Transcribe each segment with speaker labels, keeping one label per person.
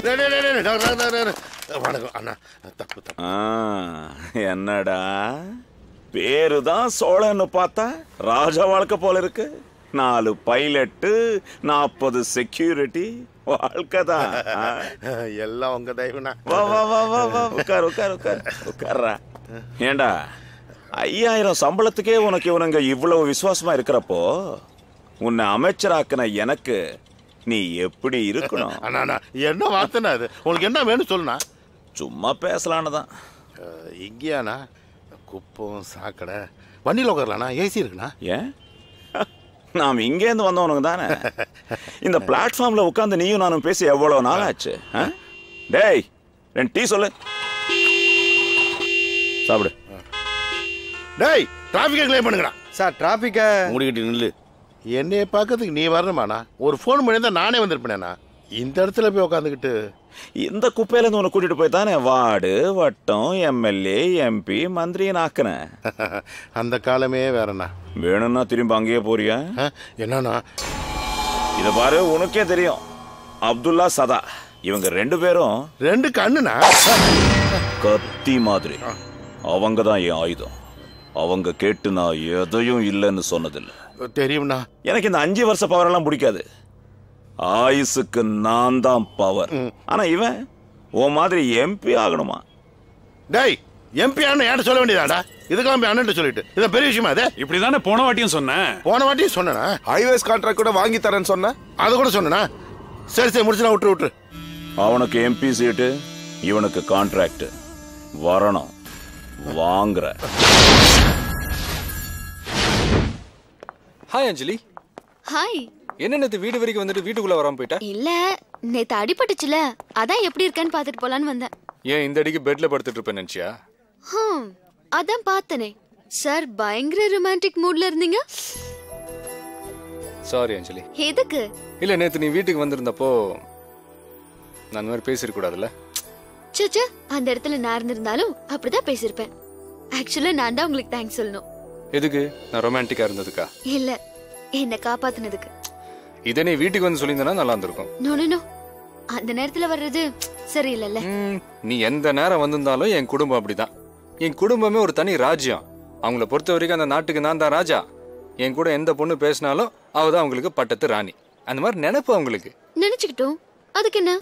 Speaker 1: டேய், டேய், டேய், டேய், டேய், டேய், டேய், டேய். வணக்கம் அண்ணா தப்பு தப்பு
Speaker 2: ஆ, என்னடா பேரு தான் சோழன்னு பார்த்தா ராஜா வாழ்க்கை போல இருக்கு நாலு பைலட்டு நாற்பது செக்யூரிட்டி வாழ்க்கை தான்
Speaker 1: எல்லாம் உங்க தயவுண்ணா
Speaker 2: வா வா வா வா வா உட்கார் உட்கார் உட்கார் உட்கார்றா ஏண்டா ஐயாயிரம் சம்பளத்துக்கே உனக்கு இவனுங்க இவ்வளவு விசுவாசமா இருக்கிறப்போ உன்னை அமைச்சராக்குன எனக்கு நீ எப்படி இருக்கணும்
Speaker 1: அண்ணா அண்ணா என்ன வார்த்தைண்ணா அது உங்களுக்கு என்ன வேணும் சொல்லுண்ணா
Speaker 2: சும்மா பேசலான்னு தான்
Speaker 1: அஹ், இங்கேயாண்ணா குப்பம் சாக்கடை வண்டியில் உட்காரலாண்ணா ஏசி இருக்குண்ணா
Speaker 2: ஏன் நாம் இங்கேருந்து வந்தவனுங்க தானே இந்த பிளாட்ஃபார்ம்ல உட்காந்து நீயும் நானும் பேசி எவ்வளவு நாள் ஆச்சு ஆ? டேய் ரெண்டு டீ சொல்லு சாப்பிடு
Speaker 1: டேய் டிராஃபிக்கை கிளைம் பண்ணுங்கடா
Speaker 3: சார் டிராபிக்க
Speaker 1: மூடிக்கிட்டு நில்லு என்னைய பார்க்கறதுக்கு நீ வரணுமாண்ணா ஒரு ஃபோன் பண்ணியிருந்தா நானே வந்திருப்பேனேண்ணா இந்த இடத்துல போய் உட்காந்துக்கிட்டு
Speaker 2: இந்த குப்பையில இருந்து உன்னை கூட்டிட்டு போய் தானே வார்டு வட்டம் எம்எல்ஏ எம்பி மந்திரின்னு ஆக்குனேன்
Speaker 1: அந்த காலமே வேறண்ணா
Speaker 2: வேணும்னா திரும்ப அங்கேயே போறியா
Speaker 1: அஹ், என்னண்ணா
Speaker 2: இத பாரு உனக்கே தெரியும் அப்துல்லா சதா இவங்க ரெண்டு பேரும்
Speaker 1: ரெண்டு கண்ணுண்ணா
Speaker 2: கத்தி மாதிரி அவங்க தான் என் ஆயுதம் அவங்க கேட்டு நான் எதையும் இல்லைன்னு சொன்னதில்லை
Speaker 1: தெரியும்ண்ணா
Speaker 2: எனக்கு இந்த அஞ்சு வருஷ பவர் எல்லாம் பிடிக்காது ஆயுசுக்கு நான் தான் பவர் ஆனா இவன் உன் மாதிரி எம்பி ஆகணுமா
Speaker 1: டேய் எம்பி அண்ணன் ஏன்ட்ட சொல்ல வேண்டியதாடா இதுக்கெல்லாம் போய் அண்ணன் சொல்லிட்டு இது பெரிய விஷயமா அது
Speaker 4: இப்படிதானே போன வாட்டியும் சொன்னேன்
Speaker 1: போன வாட்டியும் சொன்னேனா
Speaker 3: ஹைவேஸ் கான்ட்ராக்ட் கூட வாங்கி தரேன்னு சொன்ன
Speaker 1: அது கூட சொன்னேனா சரி சரி முடிச்சுனா விட்டுரு விட்டுரு
Speaker 2: அவனுக்கு எம்பி சீட்டு இவனுக்கு கான்ட்ராக்ட் வரணும் வாங்குற
Speaker 5: ஹாய் அஞ்சலி
Speaker 6: ஹாய்
Speaker 5: என்ன நேத்து வீடு வரைக்கும் வந்துட்டு வீட்டுக்குள்ள வராம போயிட்ட
Speaker 6: இல்ல நேத்து அடிபட்டுச்சுல அதான் எப்படி இருக்கேன்னு பாத்துட்டு போலான்னு வந்தேன்
Speaker 5: ஏன் இந்த அடிக்கு பெட்ல படுத்துட்டு இருப்பேன் நினைச்சியா
Speaker 6: ஹம், அதான் பார்த்தனே சார் பயங்கர ரொமான்டிக் மூட்ல இருந்தீங்க
Speaker 5: சாரி அஞ்சலி
Speaker 6: எதுக்கு
Speaker 5: இல்ல நேத்து நீ வீட்டுக்கு வந்திருந்தப்போ நான் அந்த மாதிரி பேசிருக்க கூடாதுல்ல
Speaker 6: சச்சா அந்த இடத்துல நான் இருந்திருந்தாலும் அப்படிதான் பேசியிருப்பேன் ஆக்சுவலா நான் தான் உங்களுக்கு தேங்க்ஸ் சொல்லணும்
Speaker 5: எதுக்கு நான் ரொமான்டிக்கா இருந்ததுக்கா
Speaker 6: இல்ல என்ன காப்பாத்துனதுக்கு
Speaker 5: இதை நீ வீட்டுக்கு வந்து சொல்லியிருந்தனா நல்லா இருந்திருக்கும்
Speaker 6: நோ நோ, நோ அந்த நேரத்துல வர்றது சரியில்லைல்ல
Speaker 5: ம், நீ எந்த நேரம் வந்திருந்தாலும் என் குடும்பம் அப்படிதான் என் குடும்பமே ஒரு தனி ராஜ்யம் அவங்கள பொறுத்த வரைக்கும் அந்த நாட்டுக்கு நான் தான் ராஜா என் கூட எந்த பொண்ணு பேசினாலும் அவ தான் அவங்களுக்கு பட்டத்து ராணி அந்த மாதிரி நினைப்பு அவங்களுக்கு
Speaker 6: நினைச்சுக்கிட்டோம் அதுக்கு என்ன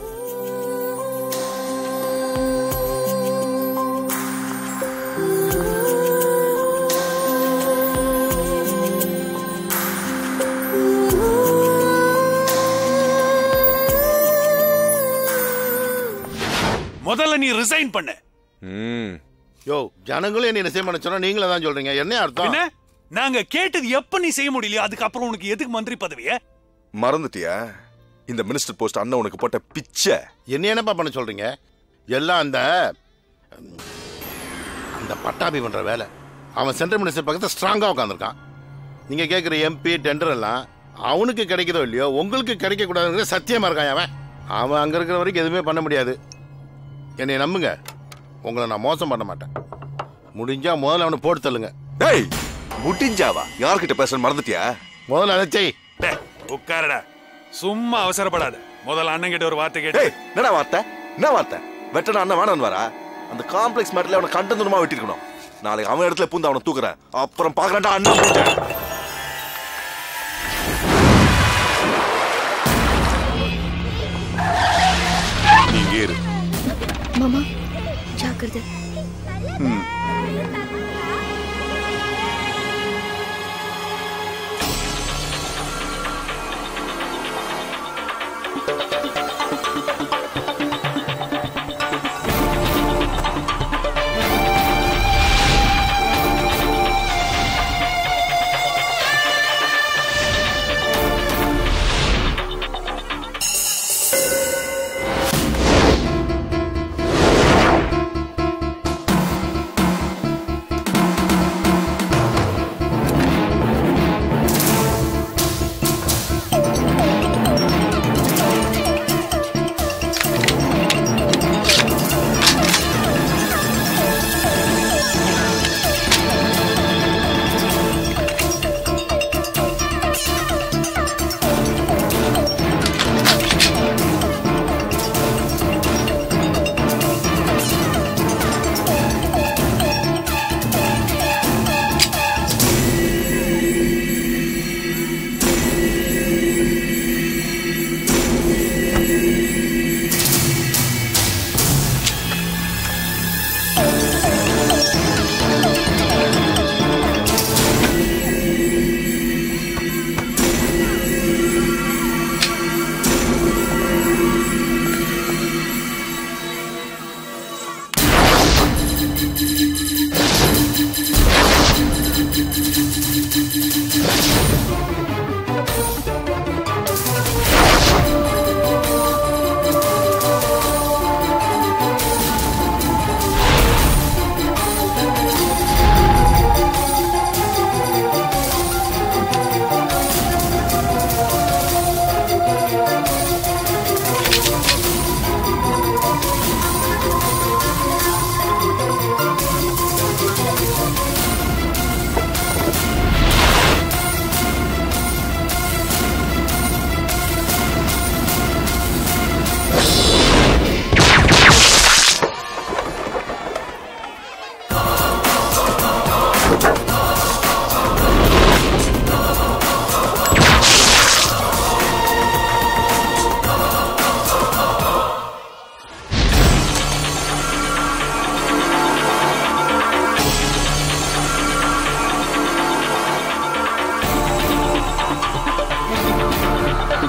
Speaker 4: முதல்ல நீ ரிசைன் பண்ணு
Speaker 1: யோ ஜனங்களும் என்ன செய்ய பண்ண சொன்னா நீங்களே தான் சொல்றீங்க என்ன அர்த்தம்
Speaker 4: என்ன நாங்க கேட்டது எப்ப நீ செய்ய முடியலையோ அதுக்கப்புறம் உனக்கு எதுக்கு மந்திரி பதவிய
Speaker 3: மறந்துட்டியா இந்த மினிஸ்டர் போஸ்ட் அண்ணன் உனக்கு போட்ட பிச்சை
Speaker 1: என்ன என்னப்பா பண்ண சொல்றீங்க எல்லாம் அந்த ம், அந்த பட்டாபி பண்ற வேலை அவன் சென்ட்ரல் மினிஸ்டர் பக்கத்துல ஸ்ட்ராங்கா உட்காந்துருக்கான் நீங்க கேட்குற எம்பி டெண்டர் எல்லாம் அவனுக்கு கிடைக்குதோ இல்லையோ உங்களுக்கு கிடைக்க கூடாதுங்கிற சத்தியமா இருக்கான் அவன் அவன் அங்க இருக்கிற வரைக்கும் எதுவுமே பண்ண முடியாது என்னை நம்புங்க உங்களை நான் மோசம் பண்ண மாட்டேன் முடிஞ்சா முதல்ல அவனை போட்டு தள்ளுங்க
Speaker 3: டேய் முடிஞ்சாவா யார்கிட்ட பேசணும் மறந்துட்டியா
Speaker 1: முதல்ல அதை செய்
Speaker 4: டேய், உட்காருடா சும்மா அவசரப்படாத முதல்ல அண்ணன் கிட்ட ஒரு வார்த்தை
Speaker 3: டேய்
Speaker 4: கேட்டு
Speaker 3: என்னடா வார்த்தை என்ன வார்த்தை வெட்டன அண்ணன் வேணான்னு வரா அந்த காம்ப்ளெக்ஸ் மேட்ல அவனை கண்டந்துமா வெட்டிருக்கணும் நாளைக்கு அவன் இடத்துல பூந்து அவனை தூக்குறேன் அப்புறம் பாக்குறேன்டா அண்ணன் மூஞ்ச.
Speaker 2: நீங்க இரு
Speaker 6: மாமா ஜாக்கிரதை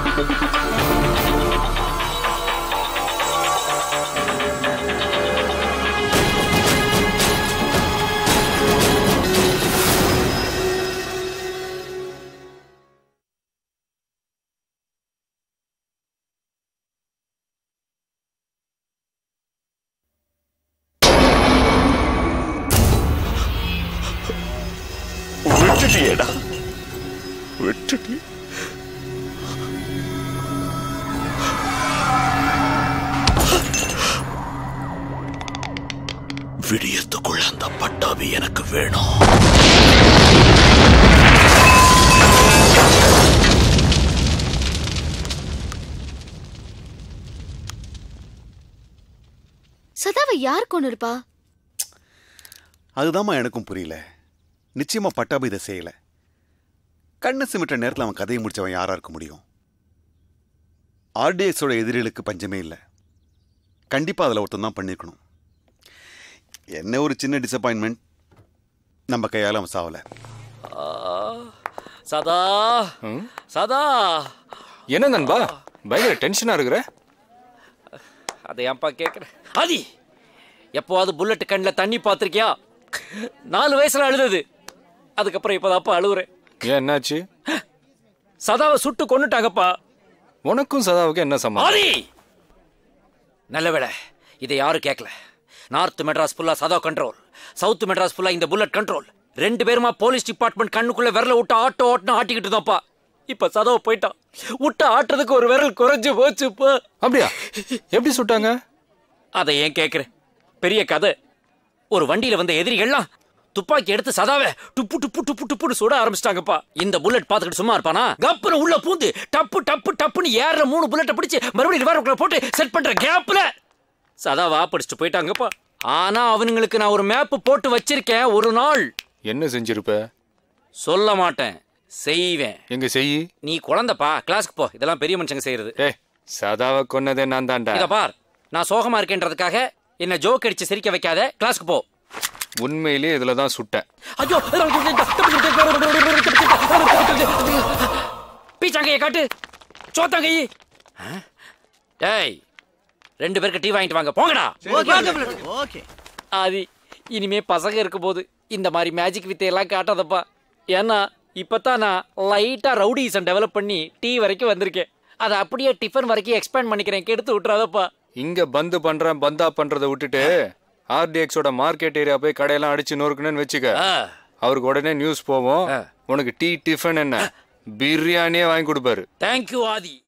Speaker 2: விட்டுட்டியேடா விட்டுட்டி விடியத்துக்குள்ள அந்த பட்டாபி எனக்கு வேணும்
Speaker 6: சதாவை யார் கொண்டு இருப்பா
Speaker 7: அதுதாம்மா எனக்கும் புரியல நிச்சயமா பட்டாபி இதை செய்யல கண்ணு சிமிட்ட நேரத்தில் அவன் கதையை முடிச்சவன் யாரா இருக்க முடியும் ஆர்டிஎக்ஸோட எதிரிகளுக்கு பஞ்சமே இல்லை கண்டிப்பா அதில் ஒருத்தன் தான் பண்ணியிருக்கணும் என்ன ஒரு சின்ன டிசப்பாயின்மெண்ட் நம்ம கையால் அவன் சாவல
Speaker 8: சதா சதா
Speaker 5: என்ன நண்பா பயங்கர டென்ஷனா இருக்கிற
Speaker 8: அதை ஏன்பா கேட்குற ஆதி எப்போவாது புல்லட் கண்ணில் தண்ணி பார்த்துருக்கியா நாலு வயசுல அழுதது அதுக்கப்புறம் இப்போதாப்பா அழுகுறேன்
Speaker 5: ஏன் என்னாச்சு
Speaker 8: சதாவை சுட்டு கொன்னுட்டாங்கப்பா
Speaker 5: உனக்கும் சதாவுக்கு என்ன சம்மந்தம்
Speaker 8: ஆதி நல்ல வேளை இதை யாரும் கேட்கல நார்த் மெட்ராஸ் ஃபுல்லா சதா கண்ட்ரோல் சவுத் மெட்ராஸ் ஃபுல்லா இந்த புல்லட் கண்ட்ரோல் ரெண்டு பேருமா போலீஸ் டிபார்ட்மெண்ட் கண்ணுக்குள்ள விரல விட்டு ஆட்டோ ஓட்டுன்னு ஆட்டிக்கிட்டு இருந்தோம்ப்பா இப்ப சதாவை போயிட்டான் விட்டு ஆட்டுறதுக்கு ஒரு விரல் குறைஞ்சு போச்சுப்பா
Speaker 5: அப்படியா எப்படி சுட்டாங்க
Speaker 8: அதை ஏன் கேக்குற பெரிய கதை ஒரு வண்டியில வந்த எதிரிகள்லாம் துப்பாக்கி எடுத்து சதாவை டுப்பு டுப்பு டுப்பு டுப்புன்னு சுட ஆரம்பிச்சிட்டாங்கப்பா இந்த புல்லட் பார்த்துக்கிட்டு சும்மா இருப்பானா கப்புன்னு உள்ள பூந்து டப்பு டப்பு டப்புன்னு ஏற மூணு புல்லட்டை பிடிச்சு மறுபடியும் ரிவால்வர்க்குள்ள போட்டு செட் பண்ற கேப்ல சதாவா படிச்சுட்டு போயிட்டாங்கப்பா ஆனா அவனுங்களுக்கு நான் ஒரு மேப் போட்டு வச்சிருக்கேன் ஒரு நாள்
Speaker 5: என்ன செஞ்சிருப்ப
Speaker 8: சொல்ல மாட்டேன் செய்வேன்
Speaker 5: எங்க செய்
Speaker 8: நீ குழந்தைப்பா கிளாஸ்க்கு போ இதெல்லாம் பெரிய மனுஷங்க செய்யறது
Speaker 5: ஏய் சதாவை கொன்னதே நான் தான்டா
Speaker 8: இத பார் நான் சோகமா இருக்கேன்றதுக்காக என்ன ஜோக் அடிச்சு சிரிக்க வைக்காத கிளாஸ்க்கு போ
Speaker 5: உண்மையிலேயே இதுல தான் சுட்டேன்
Speaker 8: ஐயோ பீச்சாங்கைய காட்டு சோத்தாங்கை டேய் ரெண்டு பேருக்கு டீ வாங்கிட்டு வாங்க போங்கடா ஆதி இனிமே பசங்க இருக்கும் போது இந்த மாதிரி மேஜிக் வித்தையெல்லாம் காட்டாதப்பா ஏன்னா இப்பதான் நான் லைட்டா ரவுடிசம் டெவலப் பண்ணி டீ வரைக்கும் வந்திருக்கேன் அதை அப்படியே டிஃபன் வரைக்கும் எக்ஸ்பேண்ட் பண்ணிக்கிறேன் கெடுத்து விட்டுறாதப்பா
Speaker 5: இங்க பந்து பண்றேன் பந்தா பண்றதை விட்டுட்டு ஆர்டிஎக்ஸோட மார்க்கெட் ஏரியா போய் கடையெல்லாம் அடிச்சு நொறுக்கணும்னு வச்சுக்க
Speaker 8: ஆ,
Speaker 5: அவருக்கு உடனே நியூஸ் போவோம்
Speaker 8: ஆ.
Speaker 5: உனக்கு டீ டிஃபன் என்ன பிரியாணியே வாங்கி கொடுப்பாரு
Speaker 8: தேங்க்யூ ஆதி